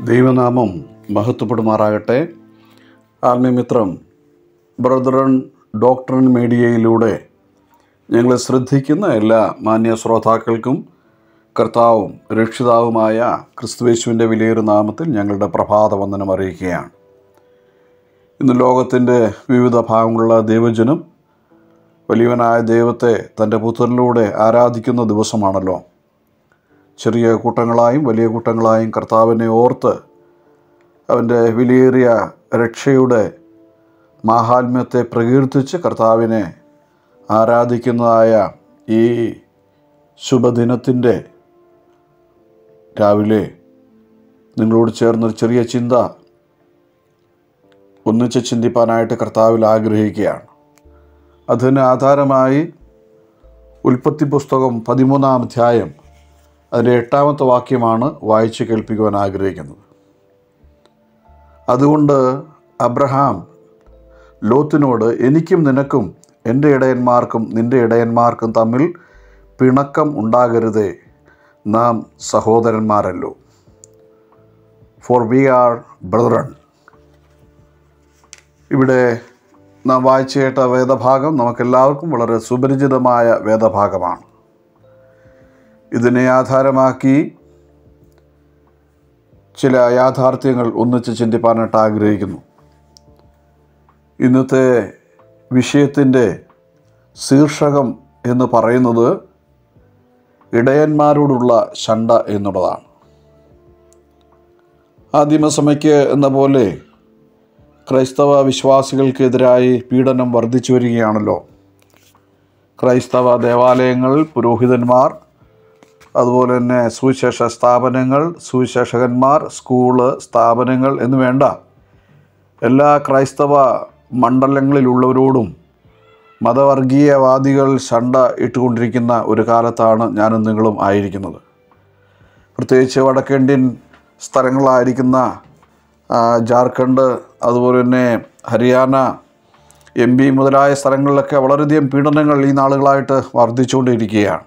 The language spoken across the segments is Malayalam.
ദൈവനാമം മഹത്വപ്പെടുമാറാകട്ടെ ആത്മീയമിത്രം ബ്രദറൻ ഡോക്ടറൻ മീഡിയയിലൂടെ ഞങ്ങളെ ശ്രദ്ധിക്കുന്ന എല്ലാ മാന്യ ശ്രോതാക്കൾക്കും കർത്താവും രക്ഷിതാവുമായ ക്രിസ്തുവേശുവിൻ്റെ വിലയേറു നാമത്തിൽ ഞങ്ങളുടെ പ്രഭാത വന്ദനം അറിയിക്കുകയാണ് ഇന്ന് ലോകത്തിൻ്റെ വിവിധ ഭാഗങ്ങളുള്ള ദൈവജനം വലിയവനായ ദൈവത്തെ തൻ്റെ പുത്രനിലൂടെ ആരാധിക്കുന്ന ദിവസമാണല്ലോ ചെറിയ കൂട്ടങ്ങളായും വലിയ കൂട്ടങ്ങളായും കർത്താവിനെ ഓർത്ത് അവൻ്റെ വിലയേറിയ രക്ഷയുടെ മാഹാത്മ്യത്തെ പ്രകീർത്തിച്ച് കർത്താവിനെ ആരാധിക്കുന്നതായ ഈ ശുഭദിനത്തിൻ്റെ രാവിലെ നിങ്ങളോട് ചേർന്നൊരു ചെറിയ ചിന്ത ഒന്നിച്ച് ചിന്തിപ്പാനായിട്ട് കർത്താവിൽ ആഗ്രഹിക്കുകയാണ് അതിന് ആധാരമായി ഉൽപ്പത്തി പുസ്തകം പതിമൂന്നാം അധ്യായം അതിൻ്റെ എട്ടാമത്തെ വാക്യമാണ് വായിച്ച് കേൾപ്പിക്കുവാൻ ആഗ്രഹിക്കുന്നത് അതുകൊണ്ട് അബ്രഹാം ലോത്തിനോട് എനിക്കും നിനക്കും എൻ്റെ ഇടയന്മാർക്കും നിൻ്റെ ഇടയന്മാർക്കും തമ്മിൽ പിണക്കം ഉണ്ടാകരുതേ നാം സഹോദരന്മാരല്ലോ ഫോർ വി ആർ ബ്രദറൺ ഇവിടെ നാം വായിച്ചു കേട്ട വേദഭാഗം നമുക്കെല്ലാവർക്കും വളരെ സുപരിചിതമായ വേദഭാഗമാണ് ഇതിനെ ആധാരമാക്കി ചില യാഥാർത്ഥ്യങ്ങൾ ഒന്നിച്ച് ചിന്തിപ്പാനായിട്ട് ആഗ്രഹിക്കുന്നു ഇന്നത്തെ വിഷയത്തിൻ്റെ ശീർഷകം എന്ന് പറയുന്നത് ഇടയന്മാരോടുള്ള ശണ്ട എന്നുള്ളതാണ് ആദിമസമയ്ക്ക് എന്ന പോലെ ക്രൈസ്തവ വിശ്വാസികൾക്കെതിരായി പീഡനം വർദ്ധിച്ചു വരികയാണല്ലോ ക്രൈസ്തവ ദേവാലയങ്ങൾ പുരോഹിതന്മാർ അതുപോലെ തന്നെ സുവിശേഷ സ്ഥാപനങ്ങൾ സുവിശേഷകന്മാർ സ്കൂള് സ്ഥാപനങ്ങൾ എന്ന് വേണ്ട എല്ലാ ക്രൈസ്തവ മണ്ഡലങ്ങളിലുള്ളവരോടും മതവർഗീയവാദികൾ ശണ്ട ഇട്ടുകൊണ്ടിരിക്കുന്ന ഒരു കാലത്താണ് ഞാനും നിങ്ങളും ആയിരിക്കുന്നത് പ്രത്യേകിച്ച് വടക്കേന്ത്യൻ സ്ഥലങ്ങളായിരിക്കുന്ന ആ, ജാർഖണ്ഡ് അതുപോലെ തന്നെ ഹരിയാന എം പി മുതലായ സ്ഥലങ്ങളിലൊക്കെ വളരെയധികം പീഡനങ്ങൾ ഈ നാളുകളായിട്ട് വർദ്ധിച്ചുകൊണ്ടിരിക്കുകയാണ്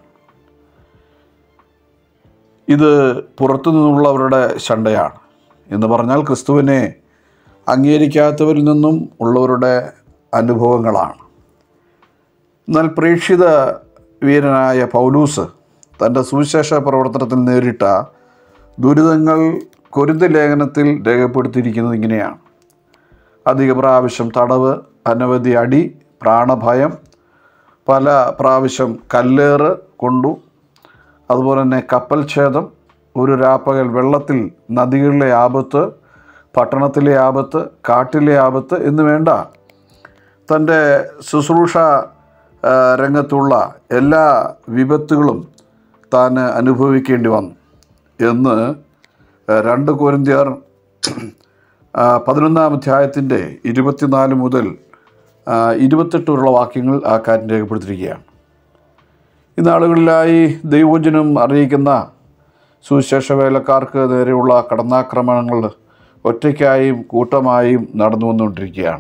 ഇത് പുറത്തു നിന്നുള്ളവരുടെ ശണ്ടയാണ് എന്ന് പറഞ്ഞാൽ ക്രിസ്തുവിനെ അംഗീകരിക്കാത്തവരിൽ നിന്നും ഉള്ളവരുടെ അനുഭവങ്ങളാണ് എന്നാൽ പ്രേക്ഷിത വീരനായ പൗലൂസ് തൻ്റെ സുവിശേഷ പ്രവർത്തനത്തിൽ നേരിട്ട ദുരിതങ്ങൾ കൊരിന്ത ലേഖനത്തിൽ രേഖപ്പെടുത്തിയിരിക്കുന്നത് ഇങ്ങനെയാണ് അധിക പ്രാവശ്യം തടവ് അനവധി അടി പ്രാണഭയം പല പ്രാവശ്യം കല്ലേറ് കൊണ്ടു അതുപോലെ തന്നെ കപ്പൽ ഛേദം ഒരു രാപ്പകൽ വെള്ളത്തിൽ നദികളിലെ ആപത്ത് പട്ടണത്തിലെ ആപത്ത് കാട്ടിലെ ആപത്ത് എന്ന് വേണ്ട തൻ്റെ ശുശ്രൂഷ ആ, രംഗത്തുള്ള എല്ലാ വിപത്തുകളും താൻ അനുഭവിക്കേണ്ടി വന്നു എന്ന് രണ്ട് കോരിന്ത്യർ ആ, പതിനൊന്നാം അധ്യായത്തിൻ്റെ ഇരുപത്തിനാല് മുതൽ ആ, ഇരുപത്തെട്ട് വരെയുള്ള വാക്യങ്ങൾ ആ കാര്യം രേഖപ്പെടുത്തിയിരിക്കുകയാണ് ഈ നാളുകളിലായി ദൈവജനം അറിയിക്കുന്ന സുവിശേഷ വേലക്കാർക്ക് നേരെയുള്ള കടന്നാക്രമണങ്ങൾ ഒറ്റയ്ക്കായും കൂട്ടമായും നടന്നു വന്നുകൊണ്ടിരിക്കുകയാണ്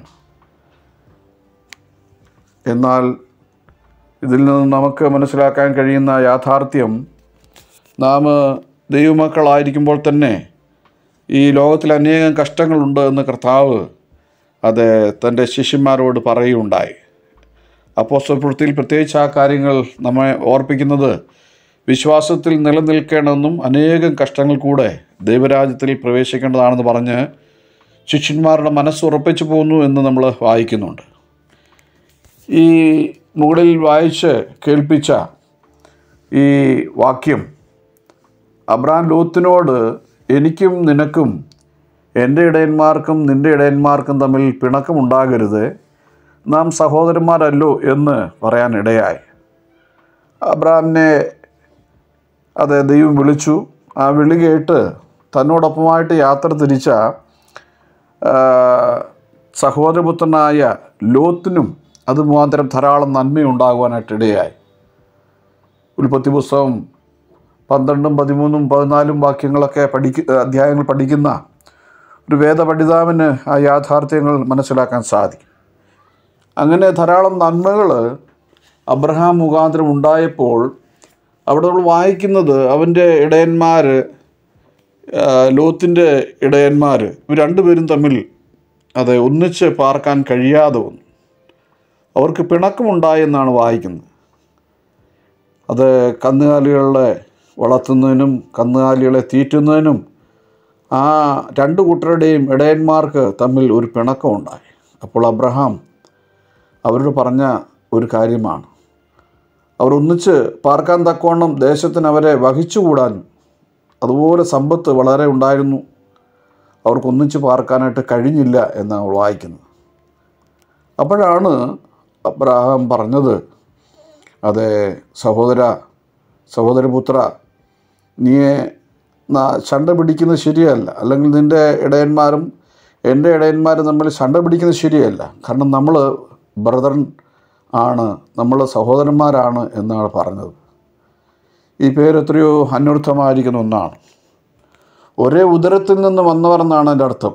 എന്നാൽ ഇതിൽ നിന്ന് നമുക്ക് മനസ്സിലാക്കാൻ കഴിയുന്ന യാഥാർത്ഥ്യം നാം ദൈവമക്കളായിരിക്കുമ്പോൾ തന്നെ ഈ ലോകത്തിൽ അനേകം കഷ്ടങ്ങളുണ്ട് എന്ന് കർത്താവ് അത് തൻ്റെ ശിഷ്യന്മാരോട് പറയുകയുണ്ടായി അപ്പോസ്തലപ്രവൃത്തിയിൽ പ്രത്യേകിച്ച് ആ കാര്യങ്ങൾ നമ്മെ ഓർപ്പിക്കുന്നത് വിശ്വാസത്തിൽ നിലനിൽക്കണമെന്നും അനേകം കഷ്ടങ്ങൾ കൂടെ ദൈവരാജ്യത്തിൽ പ്രവേശിക്കേണ്ടതാണെന്ന് പറഞ്ഞ് ശിഷ്യന്മാരുടെ മനസ്സ് ഉറപ്പിച്ചു പോകുന്നു എന്ന് നമ്മൾ വായിക്കുന്നുണ്ട് ഈ മുകളിൽ വായിച്ച് കേൾപ്പിച്ച ഈ വാക്യം അബ്രാം ലോത്തിനോട് എനിക്കും നിനക്കും എൻ്റെ ഇടയന്മാർക്കും നിൻ്റെ ഇടയന്മാർക്കും തമ്മിൽ പിണക്കമുണ്ടാകരുത് നാം സഹോദരന്മാരല്ലോ എന്ന് പറയാൻ ഇടയായി അബ്രാമിനെ അതെ ദൈവം വിളിച്ചു ആ വിളി കേട്ട് തന്നോടൊപ്പമായിട്ട് യാത്ര തിരിച്ച ആ, സഹോദരപുത്രനായ ലോത്തിനും അത് മുഖാന്തരം ധാരാളം നന്മയുണ്ടാകുവാനായിട്ട് ഇടയായി ഉൽപ്പത്തി പുസ്തകം പന്ത്രണ്ടും പതിമൂന്നും പതിനാലും വാക്യങ്ങളൊക്കെ പഠിക്ക അധ്യായങ്ങൾ പഠിക്കുന്ന ഒരു വേദപഠിതാവിന് ആ യാഥാർത്ഥ്യങ്ങൾ മനസ്സിലാക്കാൻ സാധിക്കും അങ്ങനെ ധാരാളം നന്മകൾ അബ്രഹാം മുഖാന്തരം ഉണ്ടായപ്പോൾ അവിടെ നമ്മൾ വായിക്കുന്നത് അവൻ്റെ ഇടയന്മാർ ലോത്തിൻ്റെ ഇടയന്മാർ ഇവർ രണ്ടുപേരും തമ്മിൽ അത് ഒന്നിച്ച് പാർക്കാൻ കഴിയാതെ വന്നു അവർക്ക് പിണക്കമുണ്ടായെന്നാണ് വായിക്കുന്നത് അത് കന്നുകാലികളെ വളർത്തുന്നതിനും കന്നുകാലികളെ തീറ്റുന്നതിനും ആ രണ്ട് കൂട്ടരുടെയും ഇടയന്മാർക്ക് തമ്മിൽ ഒരു പിണക്കമുണ്ടായി അപ്പോൾ അബ്രഹാം അവരോട് പറഞ്ഞ ഒരു കാര്യമാണ് അവർ ഒന്നിച്ച് പാർക്കാൻ തക്കവണ്ണം ദേശത്തിന് അവരെ വഹിച്ചുകൂടാനും അതുപോലെ സമ്പത്ത് വളരെ ഉണ്ടായിരുന്നു അവർക്ക് ഒന്നിച്ച് പാർക്കാനായിട്ട് കഴിഞ്ഞില്ല എന്നാണ് വായിക്കുന്നത് അപ്പോഴാണ് അബ്രഹാം പറഞ്ഞത് അതെ സഹോദര സഹോദരപുത്ര നീയെ ന- ശണ്ട പിടിക്കുന്നത് ശരിയല്ല അല്ലെങ്കിൽ നിൻ്റെ ഇടയന്മാരും എൻ്റെ ഇടയന്മാരും തമ്മിൽ ശണ്ട പിടിക്കുന്നത് ശരിയല്ല കാരണം നമ്മൾ ബ്രദറൻ ആണ് നമ്മൾ സഹോദരന്മാരാണ് എന്നാണ് പറഞ്ഞത് ഈ പേര് എത്രയോ അന്വർത്ഥമായിരിക്കുന്ന ഒന്നാണ് ഒരേ ഉദരത്തിൽ നിന്ന് വന്നവർ എന്നാണ് എൻ്റെ അർത്ഥം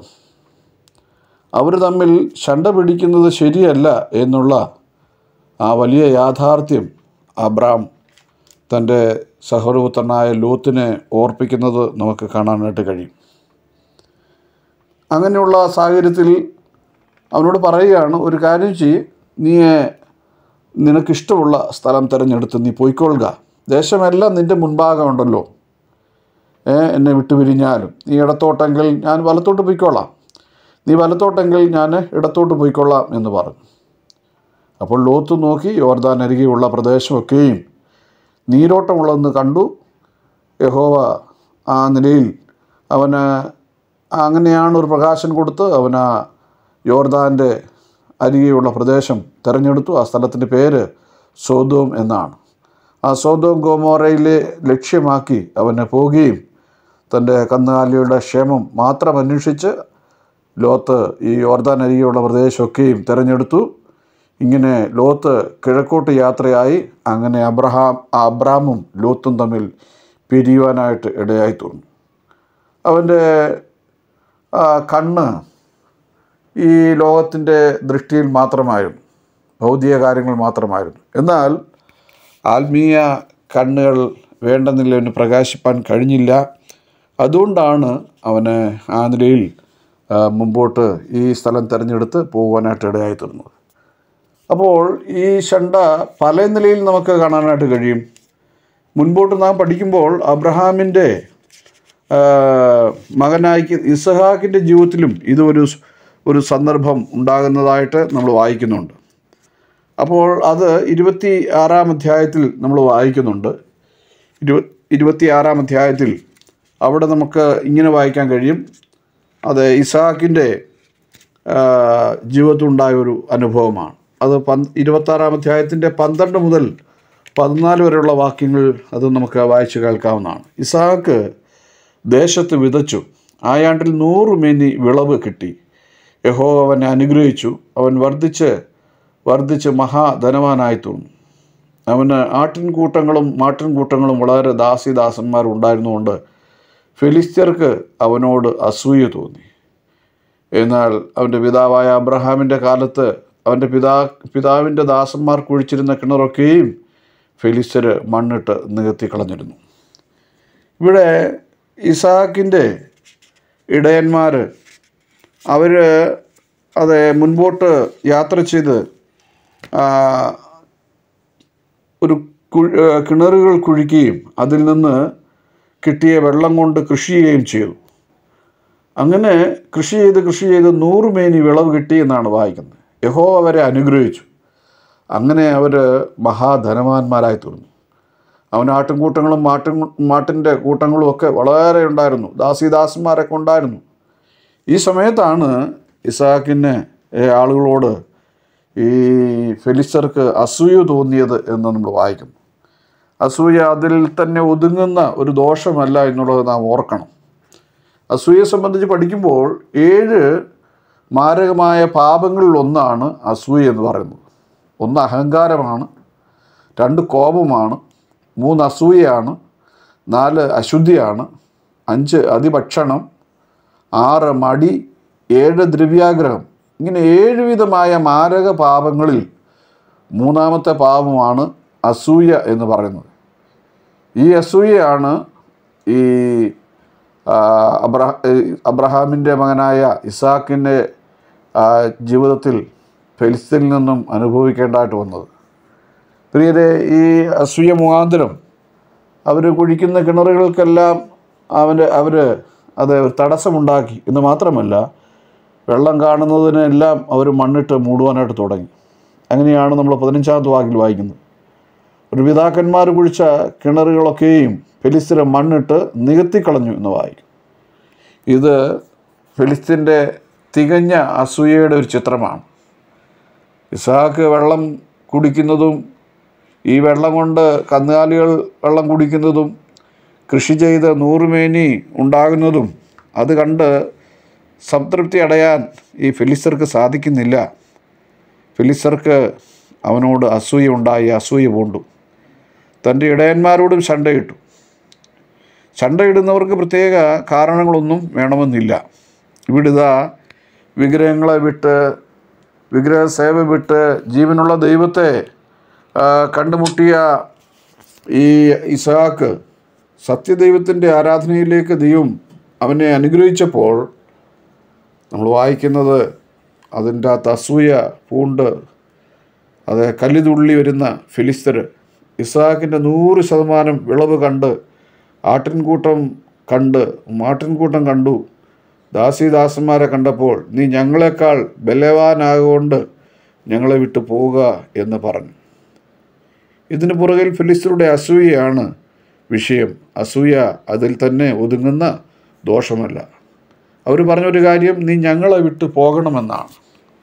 അവർ തമ്മിൽ ശണ്ട പിടിക്കുന്നത് ശരിയല്ല എന്നുള്ള ആ വലിയ യാഥാർത്ഥ്യം അബ്രാം തൻ്റെ സഹോദരപുത്രനായ ലോത്തിനെ ഓർപ്പിക്കുന്നത് നമുക്ക് കാണാനായിട്ട് കഴിയും അങ്ങനെയുള്ള സാഹചര്യത്തിൽ അവനോട് പറയുകയാണ് ഒരു കാര്യം ചെയ്യ് നീ നിനക്കിഷ്ടമുള്ള സ്ഥലം തിരഞ്ഞെടുത്ത് നീ പോയിക്കൊള്ളുക ദേശമെല്ലാം നിൻ്റെ മുൻഭാഗം ഉണ്ടല്ലോ ഏ, എന്നെ വിട്ടുപിരിഞ്ഞാലും നീ ഇടത്തോട്ടെങ്കിൽ ഞാൻ വലത്തോട്ട് പോയിക്കോളാം നീ വലത്തോട്ടെങ്കിൽ ഞാൻ ഇടത്തോട്ട് പോയിക്കൊള്ളാം എന്ന് പറഞ്ഞു അപ്പോൾ ലോത്ത് നോക്കി യോർദാൻ അരികെയുള്ള പ്രദേശമൊക്കെയും നീരോട്ടമുള്ളതെന്ന് കണ്ടു യഹോവ ആ നിലയിൽ അവന് അങ്ങനെയാണ് ഒരു പ്രകാശം കൊടുത്ത് അവന് ആ യോർദാൻ്റെ അരികെയുള്ള പ്രദേശം തിരഞ്ഞെടുത്തു ആ സ്ഥലത്തിൻ്റെ പേര് സോതോം എന്നാണ് ആ സോതോം ഗോമോറയിലെ ലക്ഷ്യമാക്കി അവന് പോവുകയും തൻ്റെ കന്നുകാലിയുടെ ക്ഷേമം മാത്രം അന്വേഷിച്ച് ലോത്ത് ഈ യോർദാൻ അരികെയുള്ള പ്രദേശമൊക്കെയും തിരഞ്ഞെടുത്തു ഇങ്ങനെ ലോത്ത് കിഴക്കോട്ട് യാത്രയായി അങ്ങനെ അബ്രഹാം ആ അബ്രാമും ലോത്തും തമ്മിൽ പിരിയുവാനായിട്ട് ഇടയായി തീർന്നു അവൻ്റെ ആ, കണ്ണ് ഈ ലോകത്തിൻ്റെ ദൃഷ്ടിയിൽ മാത്രമായിരുന്നു ഭൗതിക കാര്യങ്ങൾ മാത്രമായിരുന്നു എന്നാൽ ആത്മീയ കണ്ണുകൾ വേണ്ട നിലയിൽ പ്രകാശിപ്പാൻ കഴിഞ്ഞില്ല അതുകൊണ്ടാണ് അവന് ആ നിലയിൽ ആ, മുമ്പോട്ട് ഈ സ്ഥലം തിരഞ്ഞെടുത്ത് പോകുവാനായിട്ട് ഇടയായി തീർന്നത് അപ്പോൾ ഈ ഷണ്ട പല നിലയിൽ നമുക്ക് കാണാനായിട്ട് കഴിയും മുൻപോട്ട് നാം പഠിക്കുമ്പോൾ അബ്രഹാമിൻ്റെ ആ, മകനായി ഇസഹാക്കിൻ്റെ ജീവിതത്തിലും ഇതൊരു സ്- ഒരു സന്ദർഭം ഉണ്ടാകുന്നതായിട്ട് നമ്മൾ വായിക്കുന്നുണ്ട് അപ്പോൾ അത് ഇരുപത്തി ആറാം അധ്യായത്തിൽ നമ്മൾ വായിക്കുന്നുണ്ട് ഇരു ഇരുപത്തി ആറാം അധ്യായത്തിൽ അവിടെ നമുക്ക് ഇങ്ങനെ വായിക്കാൻ കഴിയും അത് ഇസാക്കിൻ്റെ ജീവിതത്തിലുണ്ടായ ഒരു അനുഭവമാണ് അത് പന്ത് ഇരുപത്താറാം അധ്യായത്തിൻ്റെ പന്ത്രണ്ട് മുതൽ പതിനാല് വരെയുള്ള വാക്യങ്ങൾ അത് നമുക്ക് വായിച്ച് കേൾക്കാവുന്നതാണ് ഇസാക്ക് ദേശത്ത് വിതച്ചു ആയാണ്ടിൽ നൂറ് മേനി വിളവ് കിട്ടി യഹോ അവനെ അനുഗ്രഹിച്ചു അവൻ വർദ്ധിച്ച് വർദ്ധിച്ച് മഹാധനവാനായി തീർന്നു അവന് ആട്ടിൻകൂട്ടങ്ങളും മാട്ടിൻകൂട്ടങ്ങളും വളരെ ദാസിദാസന്മാർ ഉണ്ടായിരുന്നുകൊണ്ട് ഫിലിസ്ത്യർക്ക് അവനോട് അസൂയ തോന്നി എന്നാൽ അവൻ്റെ പിതാവായ അബ്രഹാമിൻ്റെ കാലത്ത് അവൻ്റെ പിതാ പിതാവിൻ്റെ ദാസന്മാർ കുഴിച്ചിരുന്ന കിണറൊക്കെയും ഫിലിസ്ത്യർ മണ്ണിട്ട് നികത്തി കളഞ്ഞിരുന്നു ഇവിടെ ഇസാക്കിൻ്റെ ഇടയന്മാർ അവർ അത് മുൻപോട്ട് യാത്ര ചെയ്ത് ആ, ഒരു കു- ആ, കിണറുകൾ കുഴിക്കുകയും അതിൽ നിന്ന് കിട്ടിയ വെള്ളം കൊണ്ട് കൃഷി ചെയ്യുകയും ചെയ്തു അങ്ങനെ കൃഷി ചെയ്ത് കൃഷി ചെയ്ത് നൂറ് മേനി വിളവ് കിട്ടി എന്നാണ് വായിക്കുന്നത് യഹോ അവരെ അനുഗ്രഹിച്ചു അങ്ങനെ അവർ മഹാധനവാന്മാരായി തീർന്നു അവൻ ആട്ടിൻകൂട്ടങ്ങളും മാട്ടിൻ മാട്ടിൻ്റെ കൂട്ടങ്ങളും ഒക്കെ വളരെ ഉണ്ടായിരുന്നു ദാസിദാസന്മാരൊക്കെ ഉണ്ടായിരുന്നു ഈ സമയത്താണ് ഇസാക്കിന് ഏ, ആളുകളോട് ഈ ഫെലിസ്തർക്ക് അസൂയ തോന്നിയത് എന്ന് നമ്മൾ വായിക്കുന്നു അസൂയ അതിൽ തന്നെ ഒതുങ്ങുന്ന ഒരു ദോഷമല്ല എന്നുള്ളത് നാം ഓർക്കണം അസൂയയെ സംബന്ധിച്ച് പഠിക്കുമ്പോൾ ഏഴ് മാരകമായ പാപങ്ങളിൽ ഒന്നാണ് അസൂയ എന്ന് പറയുന്നത് ഒന്ന് അഹങ്കാരമാണ് രണ്ട് കോപമാണ് മൂന്ന് അസൂയയാണ് നാല് അശുദ്ധിയാണ് അഞ്ച് അതിഭക്ഷണം ആറ് മടി ഏഴ് ദ്രവ്യാഗ്രഹം ഇങ്ങനെ ഏഴ് വിധമായ മാരക പാപങ്ങളിൽ മൂന്നാമത്തെ പാപമാണ് അസൂയ എന്ന് പറയുന്നത് ഈ അസൂയയാണ് ഈ ആ, അബ്രഹ അബ്രഹാമിൻ്റെ മകനായ ഇസാക്കിൻ്റെ ആ, ജീവിതത്തിൽ ഫെലിസ്തീനിൽ നിന്നും അനുഭവിക്കേണ്ടതായിട്ട് വന്നത് പ്രിയരെ ഈ അസൂയ മുഖാന്തരം അവർ കുഴിക്കുന്ന കിണറുകൾക്കെല്ലാം അവൻ്റെ അവർ അത് ഒരു തടസ്സമുണ്ടാക്കി എന്ന് മാത്രമല്ല വെള്ളം കാണുന്നതിനെല്ലാം അവർ മണ്ണിട്ട് മൂടുവാനായിട്ട് തുടങ്ങി അങ്ങനെയാണ് നമ്മൾ പതിനഞ്ചാമത്തെ വാക്കിൽ വായിക്കുന്നത് ഒരു പിതാക്കന്മാർ കുഴിച്ച കിണറുകളൊക്കെയും ഫെലിസ്തീനെ മണ്ണിട്ട് നികത്തിക്കളഞ്ഞു എന്ന് വായിക്കും ഇത് ഫെലിസ്തീൻ്റെ തികഞ്ഞ അസൂയയുടെ ഒരു ചിത്രമാണ് ഇസാക്ക് വെള്ളം കുടിക്കുന്നതും ഈ വെള്ളം കൊണ്ട് കന്നുകാലികൾ വെള്ളം കുടിക്കുന്നതും കൃഷി ചെയ്ത് നൂറുമേനി ഉണ്ടാകുന്നതും അത് കണ്ട് സംതൃപ്തി അടയാൻ ഈ ഫിലിസ്തർക്ക് സാധിക്കുന്നില്ല ഫിലിസ്തർക്ക് അവനോട് അസൂയ ഉണ്ടായി അസൂയ പൂണ്ടു തൻ്റെ ഇടയന്മാരോടും ശണ്ടയിട്ടു ശണ്ടയിടുന്നവർക്ക് പ്രത്യേക കാരണങ്ങളൊന്നും വേണമെന്നില്ല ഇവിടിതാ വിഗ്രഹങ്ങളെ വിട്ട് വിഗ്രഹ സേവ വിട്ട് ജീവനുള്ള ദൈവത്തെ ആ, കണ്ടുമുട്ടിയ ഈ ഇസാക്ക് സത്യദൈവത്തിൻ്റെ ആരാധനയിലേക്ക് ദൈവം അവനെ അനുഗ്രഹിച്ചപ്പോൾ നമ്മൾ വായിക്കുന്നത് അതിൻ്റെ അകത്ത് അസൂയ പൂണ്ട് അത് കല്ലിതുള്ളി വരുന്ന ഫിലിസ്തർ ഇസാക്കിൻ്റെ നൂറ് ശതമാനം വിളവ് കണ്ട് ആട്ടിൻകൂട്ടം കണ്ട് മാട്ടിൻകൂട്ടം കണ്ടു ദാസീദാസന്മാരെ കണ്ടപ്പോൾ നീ ഞങ്ങളെക്കാൾ ബലവാനാകൊണ്ട് ഞങ്ങളെ വിട്ടു പോവുക എന്ന് പറഞ്ഞു ഇതിന് പുറകിൽ ഫിലിസ്തരുടെ അസൂയയാണ് വിഷയം അസൂയ അതിൽ തന്നെ ഒതുങ്ങുന്ന ദോഷമല്ല അവർ പറഞ്ഞൊരു കാര്യം നീ ഞങ്ങളെ വിട്ടു പോകണമെന്നാണ്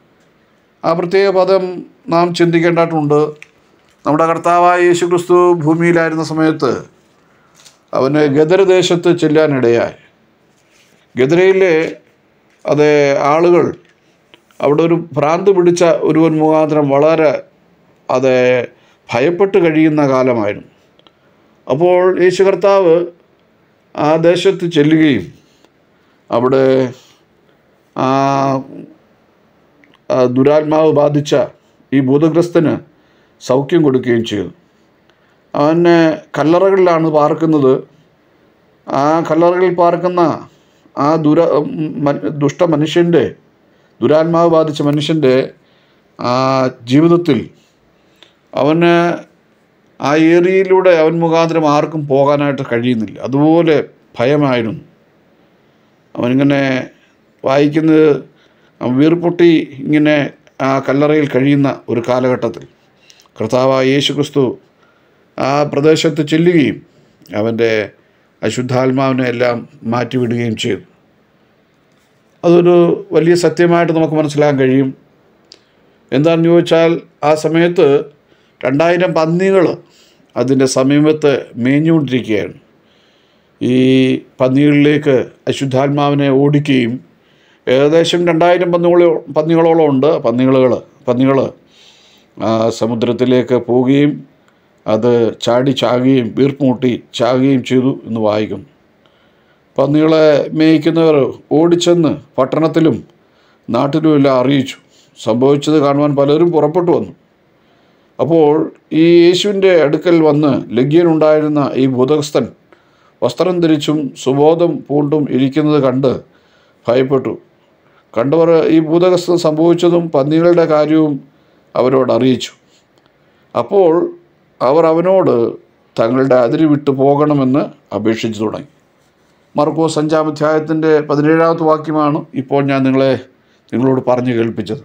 ആ പ്രത്യേക പദം നാം ചിന്തിക്കേണ്ടതായിട്ടുണ്ട് നമ്മുടെ കർത്താവായ യേശു ക്രിസ്തു ഭൂമിയിലായിരുന്ന സമയത്ത് അവന് ഗദരദേശത്ത് ചെല്ലാനിടയായി ഗദരയിലെ അതേ ആളുകൾ അവിടെ ഒരു ഭ്രാന്ത് പിടിച്ച ഒരുവൻ മുഖാന്തരം വളരെ അത് ഭയപ്പെട്ട് കഴിയുന്ന കാലമായിരുന്നു അപ്പോൾ യേശു കർത്താവ് ആ ദേശത്ത് ചെല്ലുകയും അവിടെ ആ ആ ദുരാത്മാവ് ബാധിച്ച ഈ ഭൂതഗ്രസ്തന് സൗഖ്യം കൊടുക്കുകയും ചെയ്തു അവന് കല്ലറകളിലാണ് പാർക്കുന്നത് ആ കല്ലറകളിൽ പാർക്കുന്ന ആ ദുര മ- ദുഷ്ട മനുഷ്യൻ്റെ ദുരാത്മാവ് ബാധിച്ച മനുഷ്യൻ്റെ ആ ജീവിതത്തിൽ അവന് ആ ഏരിയയിലൂടെ അവൻ മുഖാന്തരം ആർക്കും പോകാനായിട്ട് കഴിയുന്നില്ല അതുപോലെ ഭയമായിരുന്നു അവനിങ്ങനെ വായിക്കുന്നത് അവൻ വീർപ്പൊട്ടി ഇങ്ങനെ ആ കല്ലറയിൽ കഴിയുന്ന ഒരു കാലഘട്ടത്തിൽ കർത്താവായ യേശു ക്രിസ്തു ആ പ്രദേശത്ത് ചെല്ലുകയും അവൻ്റെ അശുദ്ധാത്മാവിനെ എല്ലാം മാറ്റിവിടുകയും ചെയ്തു അതൊരു വലിയ സത്യമായിട്ട് നമുക്ക് മനസ്സിലാക്കാൻ കഴിയും എന്താണെന്ന് ചോദിച്ചാൽ ആ സമയത്ത് രണ്ടായിരം പന്നികൾ അതിൻ്റെ സമീപത്ത് മേഞ്ഞുകൊണ്ടിരിക്കുകയാണ് ഈ പന്നികളിലേക്ക് അശുദ്ധാത്മാവിനെ ഓടിക്കുകയും ഏകദേശം രണ്ടായിരം പന്നികളോ പന്നികളോളം ഉണ്ട് പന്നികളുകൾ പന്നികൾ സമുദ്രത്തിലേക്ക് പോവുകയും അത് ചാടി ചാകുകയും വീർപ്പുമുട്ടി ചാകുകയും ചെയ്തു എന്ന് വായിക്കുന്നു പന്നികളെ മേയ്ക്കുന്നവർ ഓടിച്ചെന്ന് പട്ടണത്തിലും നാട്ടിലുമെല്ലാം അറിയിച്ചു സംഭവിച്ചത് കാണുവാൻ പലരും പുറപ്പെട്ടു വന്നു അപ്പോൾ ഈ യേശുവിൻ്റെ അടുക്കൽ വന്ന് ലഗ്യനുണ്ടായിരുന്ന ഈ ഭൂതസ്ഥൻ വസ്ത്രം ധരിച്ചും സുബോധം പൂണ്ടും ഇരിക്കുന്നത് കണ്ട് ഭയപ്പെട്ടു കണ്ടവർ ഈ ഭൂതഗ്രസ്തം സംഭവിച്ചതും പന്നികളുടെ കാര്യവും അവരോട് അറിയിച്ചു അപ്പോൾ അവർ അവനോട് തങ്ങളുടെ അതിര് വിട്ടു പോകണമെന്ന് അപേക്ഷിച്ചു തുടങ്ങി മർക്കോസ് അഞ്ചാം അധ്യായത്തിൻ്റെ പതിനേഴാമത്തെ വാക്യമാണ് ഇപ്പോൾ ഞാൻ നിങ്ങളെ നിങ്ങളോട് പറഞ്ഞു കേൾപ്പിച്ചത്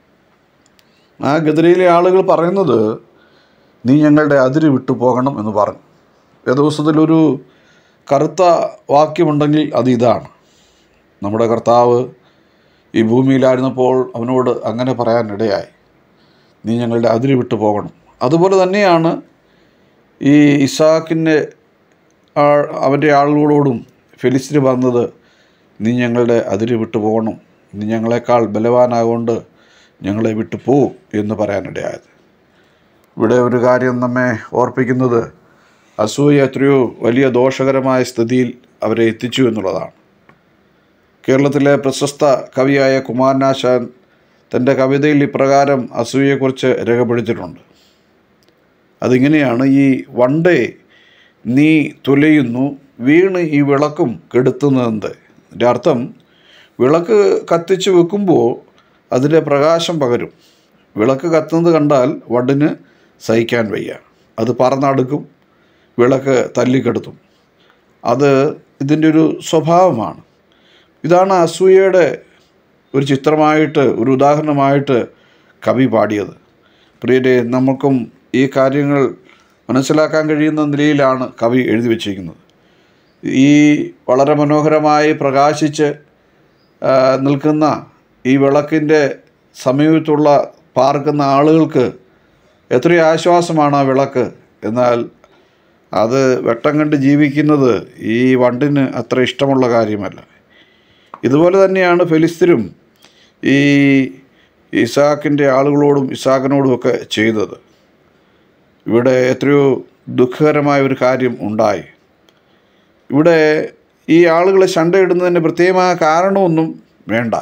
ആ ഗദരയിലെ ആളുകൾ പറയുന്നത് നീ ഞങ്ങളുടെ അതിര് വിട്ടു പോകണം എന്ന് പറഞ്ഞു വേദപുസ്തകത്തിലൊരു കറുത്ത വാക്യമുണ്ടെങ്കിൽ അത് ഇതാണ് നമ്മുടെ കർത്താവ് ഈ ഭൂമിയിലായിരുന്നപ്പോൾ അവനോട് അങ്ങനെ പറയാനിടയായി നീ ഞങ്ങളുടെ അതിര് വിട്ടു പോകണം അതുപോലെ തന്നെയാണ് ഈ ഇസാക്കിൻ്റെ ആ- അവൻ്റെ ആളുകളോടും ഫെലിസ്റ്റിന് പറഞ്ഞത് നീ ഞങ്ങളുടെ അതിര് വിട്ടു പോകണം നീ ഞങ്ങളെക്കാൾ ബലവാനാകൊണ്ട് ഞങ്ങളെ വിട്ടു പോ എന്ന് പറയാനിടയായത് ഇവിടെ ഒരു കാര്യം നമ്മെ ഓർപ്പിക്കുന്നത് അസൂയ എത്രയോ വലിയ ദോഷകരമായ സ്ഥിതിയിൽ അവരെ എത്തിച്ചു എന്നുള്ളതാണ് കേരളത്തിലെ പ്രശസ്ത കവിയായ കുമാരനാശാൻ തൻ്റെ കവിതയിൽ ഇപ്രകാരം അസൂയയെക്കുറിച്ച് രേഖപ്പെടുത്തിയിട്ടുണ്ട് അതിങ്ങനെയാണ് ഈ വണ്ടേ നീ തുലയുന്നു വീണ് ഈ വിളക്കും കെടുത്തുന്നതെന്ത് ഇതിൻ്റെ അർത്ഥം വിളക്ക് കത്തിച്ച് വെക്കുമ്പോൾ അതിൻ്റെ പ്രകാശം പകരും വിളക്ക് കത്തുന്നത് കണ്ടാൽ വണ്ടിന് സഹിക്കാൻ വയ്യ അത് പറന്നടുക്കും വിളക്ക് തല്ലിക്കെടുത്തും അത് ഇതിൻ്റെ ഒരു സ്വഭാവമാണ് ഇതാണ് അസൂയയുടെ ഒരു ചിത്രമായിട്ട് ഒരു ഉദാഹരണമായിട്ട് കവി പാടിയത് പ്രിയരെ നമുക്കും ഈ കാര്യങ്ങൾ മനസ്സിലാക്കാൻ കഴിയുന്ന നിലയിലാണ് കവി എഴുതി വച്ചിരിക്കുന്നത് ഈ വളരെ മനോഹരമായി പ്രകാശിച്ച് ആ, നിൽക്കുന്ന ഈ വിളക്കിൻ്റെ സമീപത്തുള്ള പാർക്കുന്ന ആളുകൾക്ക് എത്രയോ ആശ്വാസമാണ് ആ വിളക്ക് എന്നാൽ അത് വെട്ടം കണ്ട് ജീവിക്കുന്നത് ഈ വണ്ടിന് അത്ര ഇഷ്ടമുള്ള കാര്യമല്ല ഇതുപോലെ തന്നെയാണ് ഫെലിസ്തീനും ഈ ഇസാക്കിൻ്റെ ആളുകളോടും ഇസാക്കിനോടും ഒക്കെ ചെയ്തത് ഇവിടെ എത്രയോ ദുഃഖകരമായ ഒരു കാര്യം ഉണ്ടായി ഇവിടെ ഈ ആളുകളെ ശണ്ടയിടുന്നതിന് പ്രത്യേകമായ കാരണമൊന്നും വേണ്ട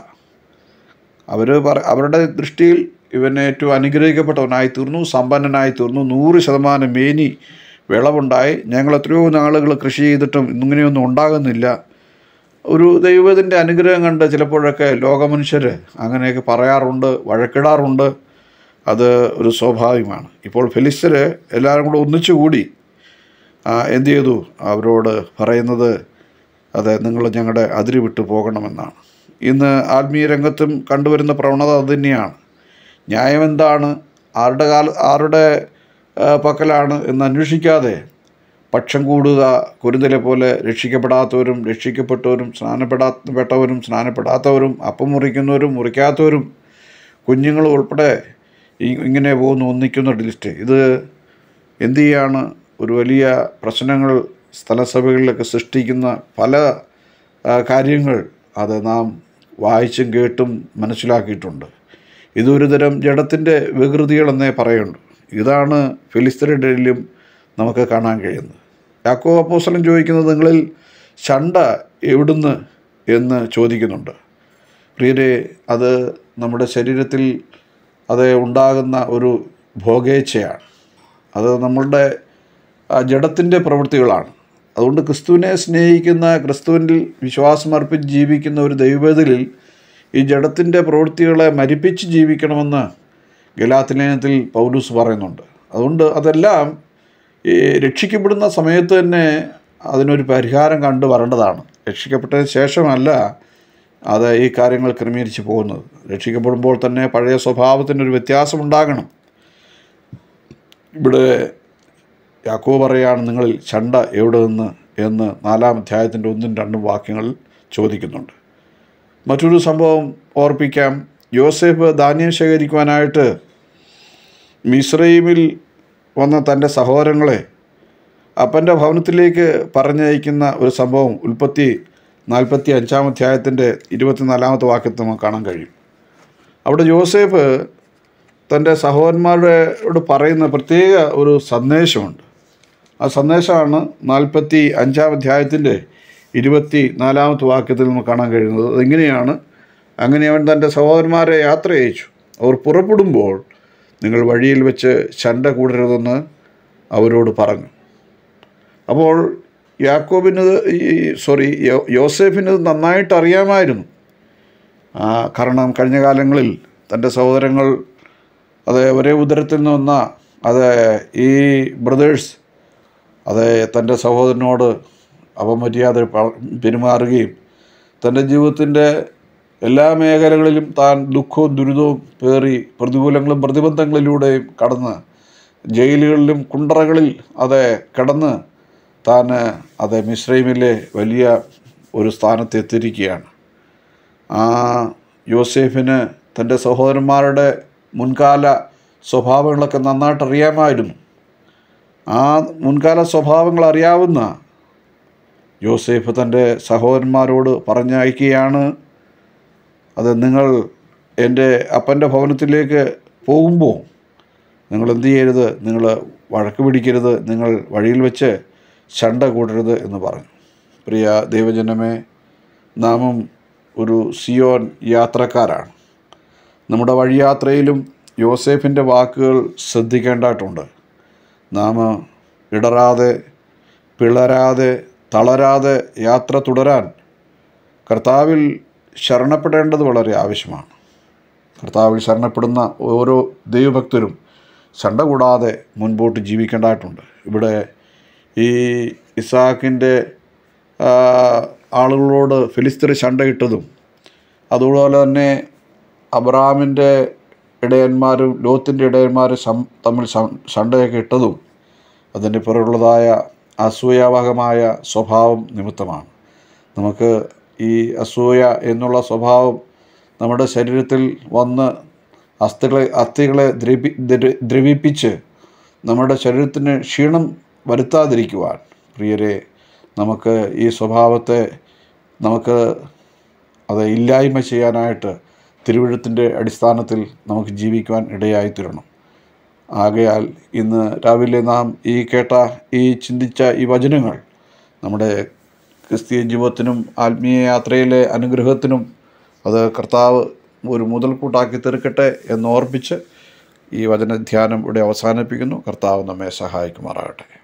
അവർ പറ അവരുടെ ദൃഷ്ടിയിൽ ഇവൻ ഏറ്റവും അനുഗ്രഹിക്കപ്പെട്ടവനായി തീർന്നു സമ്പന്നനായി തീർന്നു നൂറ് ശതമാനം മേനി വിളവുണ്ടായി ഞങ്ങൾ എത്രയോ നാളുകൾ കൃഷി ചെയ്തിട്ടും ഇങ്ങനെയൊന്നും ഉണ്ടാകുന്നില്ല ഒരു ദൈവത്തിൻ്റെ അനുഗ്രഹം കണ്ട് ചിലപ്പോഴൊക്കെ ലോകമനുഷ്യർ അങ്ങനെയൊക്കെ പറയാറുണ്ട് വഴക്കിടാറുണ്ട് അത് ഒരു സ്വാഭാവികമാണ് ഇപ്പോൾ ഫെലിസ്തർ എല്ലാവരും കൂടെ ഒന്നിച്ചുകൂടി ആ, എന്ത് ചെയ്തു അവരോട് പറയുന്നത് അതെ നിങ്ങൾ ഞങ്ങളുടെ അതിര് വിട്ടു പോകണമെന്നാണ് ഇന്ന് ആത്മീയ രംഗത്തും കണ്ടുവരുന്ന പ്രവണത അത് തന്നെയാണ് ന്യായം എന്താണ് ആരുടെ കാല ആരുടെ ആ, പക്കലാണ് എന്ന് അന്വേഷിക്കാതെ പക്ഷം കൂടുക കുരുന്തലെ പോലെ രക്ഷിക്കപ്പെടാത്തവരും രക്ഷിക്കപ്പെട്ടവരും സ്നാനപ്പെടാത്തപ്പെട്ടവരും സ്നാനപ്പെടാത്തവരും അപ്പം മുറിക്കുന്നവരും മുറിക്കാത്തവരും കുഞ്ഞുങ്ങളും ഉൾപ്പെടെ ഈ- ഇങ്ങനെ പോകുന്നു ഒന്നിക്കുന്ന ലിസ്റ്റ് ഇത് എന്ത് ചെയ്യാണ് ഒരു വലിയ പ്രശ്നങ്ങൾ സ്ഥലസഭകളിലൊക്കെ സൃഷ്ടിക്കുന്ന പല ആ, കാര്യങ്ങൾ അത് നാം വായിച്ചും കേട്ടും മനസ്സിലാക്കിയിട്ടുണ്ട് ഇതൊരു തരം ജഡത്തിൻ്റെ വികൃതികളെന്നേ പറയുള്ളൂ ഇതാണ് ഫിലിസ്തീനയുടെ ഇടയിലും നമുക്ക് കാണാൻ കഴിയുന്നത് യാക്കോ അപ്പോസ്തലൻ ചോദിക്കുന്നത് നിങ്ങളിൽ ചണ്ട എവിടുന്ന് എന്ന് ചോദിക്കുന്നുണ്ട് പ്രിയരെ അത് നമ്മുടെ ശരീരത്തിൽ അത് ഉണ്ടാകുന്ന ഒരു ഭോഗേച്ഛയാണ് അത് നമ്മളുടെ ആ, ജഡത്തിൻ്റെ പ്രവൃത്തികളാണ് അതുകൊണ്ട് ക്രിസ്തുവിനെ സ്നേഹിക്കുന്ന ക്രിസ്തുവിൻ്റെ വിശ്വാസം അർപ്പിച്ച് ജീവിക്കുന്ന ഒരു ദൈവത്തിലിൽ ഈ ജഡത്തിൻ്റെ പ്രവൃത്തികളെ മരിപ്പിച്ച് ജീവിക്കണമെന്ന് ഗലാത്തിലേനത്തിൽ പൗലൂസ് പറയുന്നുണ്ട് അതുകൊണ്ട് അതെല്ലാം ഈ രക്ഷിക്കപ്പെടുന്ന സമയത്ത് തന്നെ അതിനൊരു പരിഹാരം കണ്ടു വരേണ്ടതാണ് രക്ഷിക്കപ്പെട്ടതിന് ശേഷമല്ല അത് ഈ കാര്യങ്ങൾ ക്രമീകരിച്ച് പോകുന്നത് രക്ഷിക്കപ്പെടുമ്പോൾ തന്നെ പഴയ സ്വഭാവത്തിനൊരു വ്യത്യാസം ഉണ്ടാകണം ഇവിടെ യാക്കോ പറയാണ് നിങ്ങളിൽ ചണ്ട എവിടെ നിന്ന് എന്ന് നാലാം അധ്യായത്തിൻ്റെ ഒന്നും രണ്ടും വാക്യങ്ങളിൽ ചോദിക്കുന്നുണ്ട് മറ്റൊരു സംഭവം ഓർപ്പിക്കാം യോസേഫ് ധാന്യം ശേഖരിക്കുവാനായിട്ട് മിസ്രൈമിൽ വന്ന തൻ്റെ സഹോദരങ്ങളെ അപ്പൻ്റെ ഭവനത്തിലേക്ക് പറഞ്ഞയക്കുന്ന ഒരു സംഭവം ഉൽപ്പത്തി നാൽപ്പത്തി അഞ്ചാം അധ്യായത്തിൻ്റെ ഇരുപത്തിനാലാമത്തെ വാക്യത്തിൽ നമുക്ക് കാണാൻ കഴിയും അവിടെ ജോസേഫ് തൻ്റെ സഹോദരന്മാരോട് പറയുന്ന പ്രത്യേക ഒരു സന്ദേശമുണ്ട് ആ സന്ദേശമാണ് നാൽപ്പത്തി അഞ്ചാം അധ്യായത്തിൻ്റെ ഇരുപത്തി നാലാമത്തെ വാക്യത്തിൽ നമുക്ക് കാണാൻ കഴിയുന്നത് അതെങ്ങനെയാണ് അങ്ങനെ അവൻ തൻ്റെ സഹോദരന്മാരെ യാത്ര അയച്ചു അവർ പുറപ്പെടുമ്പോൾ നിങ്ങൾ വഴിയിൽ വെച്ച് ചണ്ട കൂടരുതെന്ന് അവരോട് പറഞ്ഞു അപ്പോൾ യാക്കോബിന് ഈ സോറി യോ യോസേഫിന് ഇത് നന്നായിട്ട് അറിയാമായിരുന്നു ആ, കാരണം കഴിഞ്ഞ കാലങ്ങളിൽ തൻ്റെ സഹോദരങ്ങൾ അത് ഒരേ ഉദരത്തിൽ നിന്ന് വന്ന അത് ഈ ബ്രദേഴ്സ് അത് തൻ്റെ സഹോദരനോട് അപമര്യാദ പ- പെരുമാറുകയും തൻ്റെ ജീവിതത്തിൻ്റെ എല്ലാ മേഖലകളിലും താൻ ദുഃഖവും ദുരിതവും പേറി പ്രതികൂലങ്ങളും പ്രതിബന്ധങ്ങളിലൂടെയും കടന്ന് ജയിലുകളിലും കുണ്ടറകളിൽ അത് കിടന്ന് താൻ അത് മിശ്രൈമിലെ വലിയ ഒരു സ്ഥാനത്ത് എത്തിയിരിക്കുകയാണ് ആ യോസേഫിന് തൻ്റെ സഹോദരന്മാരുടെ മുൻകാല സ്വഭാവങ്ങളൊക്കെ നന്നായിട്ട് അറിയാമായിരുന്നു ആ മുൻകാല സ്വഭാവങ്ങൾ അറിയാവുന്ന യോസേഫ് തൻ്റെ സഹോദരന്മാരോട് പറഞ്ഞയക്കുകയാണ് അത് നിങ്ങൾ എൻ്റെ അപ്പൻ്റെ ഭവനത്തിലേക്ക് പോകുമ്പോൾ നിങ്ങൾ എന്ത് ചെയ്യരുത് നിങ്ങൾ വഴക്ക് പിടിക്കരുത് നിങ്ങൾ വഴിയിൽ വെച്ച് ചണ്ട കൂടരുത് എന്ന് പറഞ്ഞു പ്രിയ ദൈവജനമേ നാമും ഒരു സിയോൻ യാത്രക്കാരാണ് നമ്മുടെ വഴിയാത്രയിലും യോസേഫിൻ്റെ വാക്കുകൾ ശ്രദ്ധിക്കേണ്ടതായിട്ടുണ്ട് നാം ഇടറാതെ പിളരാതെ തളരാതെ യാത്ര തുടരാൻ കർത്താവിൽ ശരണപ്പെടേണ്ടത് വളരെ ആവശ്യമാണ് കർത്താവിൽ ശരണപ്പെടുന്ന ഓരോ ദൈവഭക്തരും ശണ്ട കൂടാതെ മുൻപോട്ട് ജീവിക്കേണ്ടതായിട്ടുണ്ട് ഇവിടെ ഈ ഇസാക്കിൻ്റെ ആളുകളോട് ഫിലിസ്തീർ ശണ്ടയിട്ടതും അതുപോലെ തന്നെ അബ്രഹാമിൻ്റെ ഇടയന്മാരും ലോത്തിൻ്റെ ഇടയന്മാരും സം തമ്മിൽ സം- ശണ്ടയൊക്കെ ഇട്ടതും അതിൻ്റെ പുറകുള്ളതായ അസൂയാവഹമായ സ്വഭാവം നിമിത്തമാണ് നമുക്ക് ഈ അസൂയ എന്നുള്ള സ്വഭാവം നമ്മുടെ ശരീരത്തിൽ വന്ന് അസ്ഥികളെ അസ്ഥികളെ ദ്രവി ദ്ര- ദ്രവിപ്പിച്ച് നമ്മുടെ ശരീരത്തിന് ക്ഷീണം വരുത്താതിരിക്കുവാൻ പ്രിയരെ നമുക്ക് ഈ സ്വഭാവത്തെ നമുക്ക് അത് ഇല്ലായ്മ ചെയ്യാനായിട്ട് തിരുവഴുത്തിൻ്റെ അടിസ്ഥാനത്തിൽ നമുക്ക് ജീവിക്കുവാൻ ഇടയായിത്തീരണം ആകയാൽ ഇന്ന് രാവിലെ നാം ഈ കേട്ട ഈ ചിന്തിച്ച ഈ വചനങ്ങൾ നമ്മുടെ ക്രിസ്തീയ ജീവിതത്തിനും ആത്മീയ യാത്രയിലെ അനുഗ്രഹത്തിനും അത് കർത്താവ് ഒരു മുതൽക്കൂട്ടാക്കി തീർക്കട്ടെ എന്ന് ഓർപ്പിച്ച് ഈ വചനധ്യാനം ഇവിടെ അവസാനിപ്പിക്കുന്നു കർത്താവ് നമ്മെ സഹായിക്കുമാറാകട്ടെ